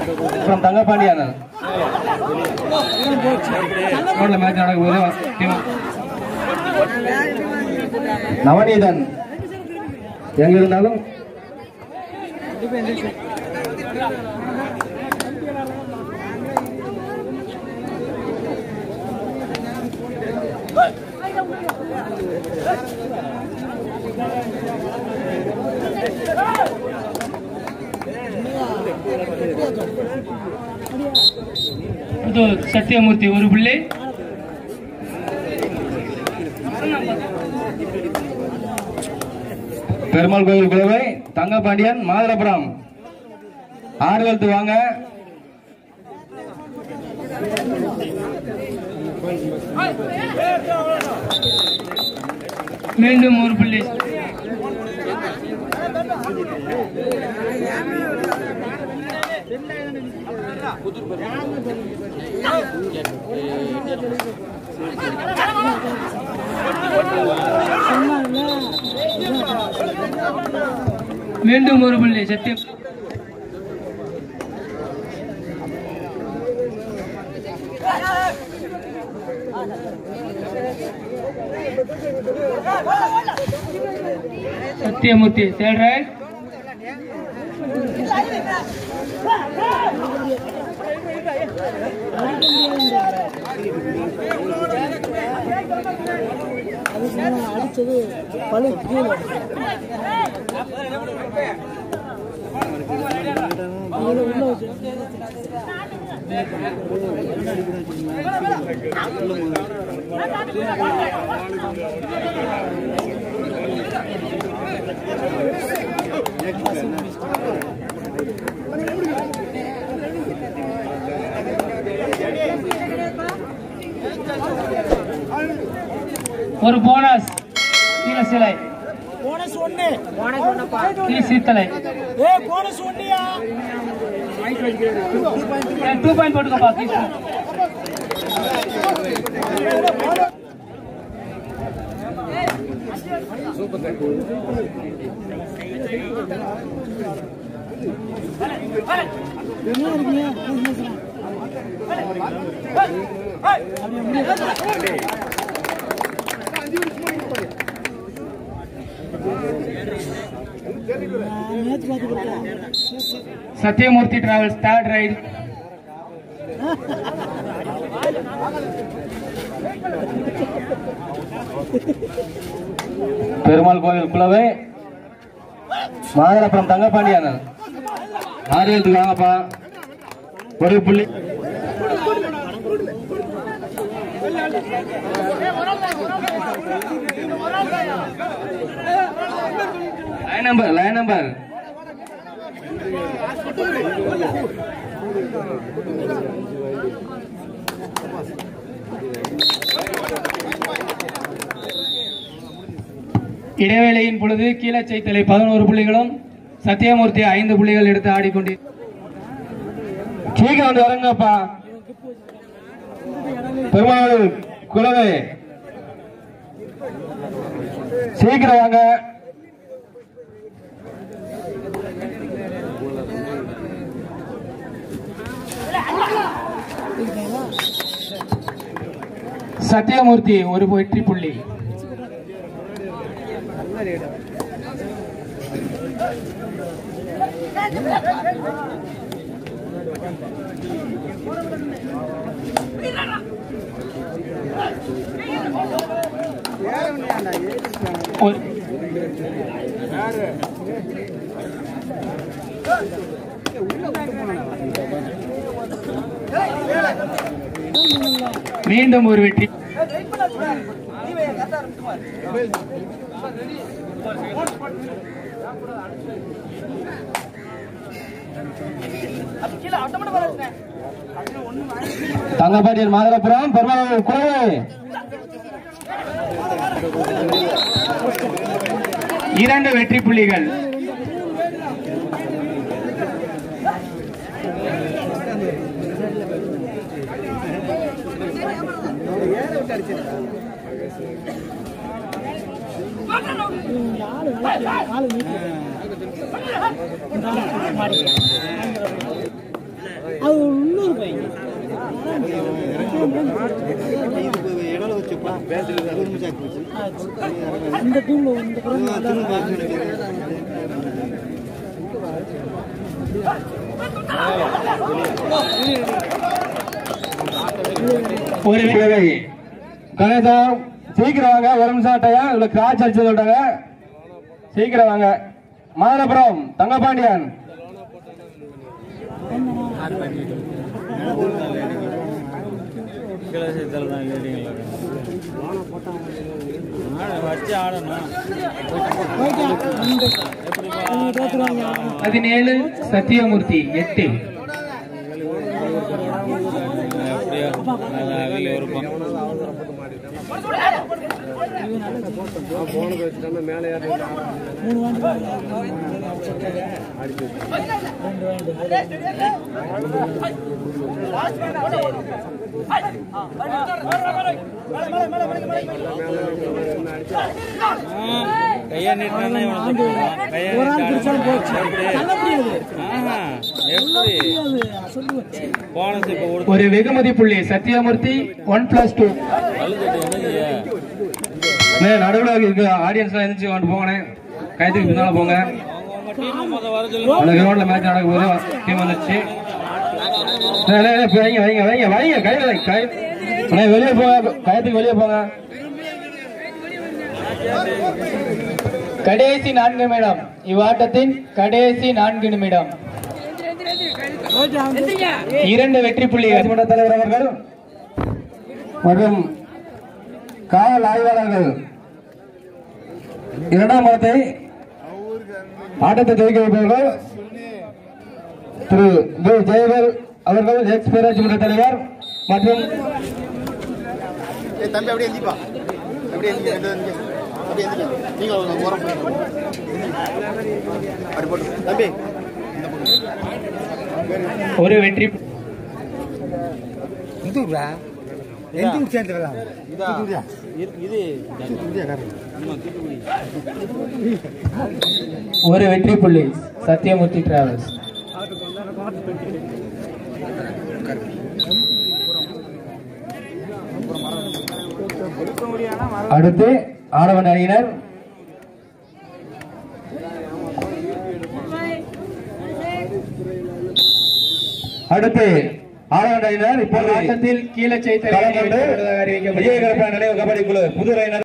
அப்புறம் தங்கப்பாண்டியன் ரோட்ல மேட்ச் நடக்க போகுது டீம் நவநீதன் எங்க இருந்தாலும் ಇದು ಸತ್ಯಮೂರ್ತಿ ஒரு புள்ளி பெருமாள் கோவில் குழுவை தங்கப்பாண்டியன் மாதரபுரம் ஆறுதலுக்கு வாங்க மீண்டும் ஒரு புள்ளி மீண்டும் ஒரு புள்ளி சத்தியம் சத்தியமூர்த்தி தேர்ட் ரைட் அடிச்சது பழு கீழே உள்ள உள்ள வச்சு ஒரு போனஸ் கீழே சிலை போனஸ் ஒண்ணு கீழே சீத்தலை ஏ போனஸ் ஒண்ணியா டூ பாயிண்ட் போட்டுக்கப்பா கீழே என்ன இருக்கீங்க நேற்று பார்த்து கொடுத்தேன் Sathyamoorthy travels third right Perumal கோவில் குழுவை மாதரபுரம் தங்கப்பாண்டியன் ஆறுதலுக்கு வாங்கப்பா ஒரு புள்ளி லைன் நம்பர் லைன் நம்பர் இடைவேளையின் பொழுது கீழச்சைத்தலை பதினோரு புள்ளிகளும் சத்யமூர்த்தி ஐந்து புள்ளிகள் எடுத்து ஆடிக்கொண்டு சீக்கிரம் வந்து இறங்கப்பா பெருமாள் குலவை சீக்கிரம் வாங்க சத்யமூர்த்தி ஒரு வெற்றி புள்ளி ஒரு- மீண்டும் ஒரு வெற்றி தங்கப்பாண்டியன் மாதரபுரம் பெருமாள் குலவை இரண்டு வெற்றி புள்ளிகள் ஆளு நீட்டு மாடி இந்த டீம்ல இந்த குழந்தை ஒரு குழுவை கணேசா சீக்கிரம் வாங்க ஒரு நிமிஷம் ஆட்டையா இதுல கிராச் அடிச்சு சொல்றாங்க சீக்கிரம் வாங்க மாதனபுரம் தங்கபாண்டியன் வச்சு ஆடணும் தோத்துருவாங்க பதினேழு சத்தியமூர்த்தி எட்டு எப்படியோ நல்லா அகலி இருப்போம் மூணு வாண்டி ரெண்டு வாண்டி கையா நீட்டானே இவனை சுட்டுவான். கையா ஒரு ஆள் பிடிச்சாலும் போச்சு எப்படி? நல்ல முடியாது ஆஹா, எப்படி முடியாது சொல்லுவேன் போனஸ் இப்ப கொடுத்து ஒரு வெகுமதி புள்ளி சத்தியமூர்த்தி ஒன் பிளஸ் டூ அழுதுட்டு என்னது நடுவில் இருக்கு ஆடியன்ஸ் எழுந்துச்சு கொண்டு போங்கண்ணே கைத்துக்கு பின்னால போங்க உங்க டீம் முத வர சொல்லுங்க அந்த கிரௌண்ட்ல மேட்ச் நடக்கும் போது டீம் வந்துச்சு அண்ணே, அண்ணே, அண்ணே, வைங்க வைங்க வைங்க வைங்க கையில வைங்க கை அண்ணே, வெளியே போங்க கயத்துக்கு வெளியே போங்க கடைசி நான்கு நிமிடம் இவ்வாட்டத்தின் கடைசி நான்கு நிமிடம் இரண்டு வெற்றி புள்ளிகள் சட்டமன்ற தலைவர் அவர்கள் மற்றும் காவல் ஆய்வாளர்கள் இரண்டாம் இடத்தை ஆட்டத்தை துவக்கி வைப்பவர்கள் திரு வி ஜெயவேல் அவர்கள் எக்ஸ் பேராட்சி மன்ற தலைவர் மற்றும் ஏய் தம்பி அப்படியே எந்திப்பா அப்படியே எந்திக்க ரெண்டு எந்திக்க அப்படியே எந்திக்க நீங்க ஒரு ஓரம் போய் அப்படி போட்டு தம்பி ஒரு வெற்றி இதா இரு- இது ஆமா, தூத்துக்குடி ஒரு வெற்றி புள்ளி சத்தியமூர்த்தி டிராவல்ஸ் அடுத்து ஆடவன் அணியினர் அடுத்து ஆடவன் அணியினர் இப்போது ஆட்டத்தில் கீழே களம் கொண்டு அறிவிக்கப்பட்டதாக விஜயகரப்ப நினைவு கபடி குழு புதுரை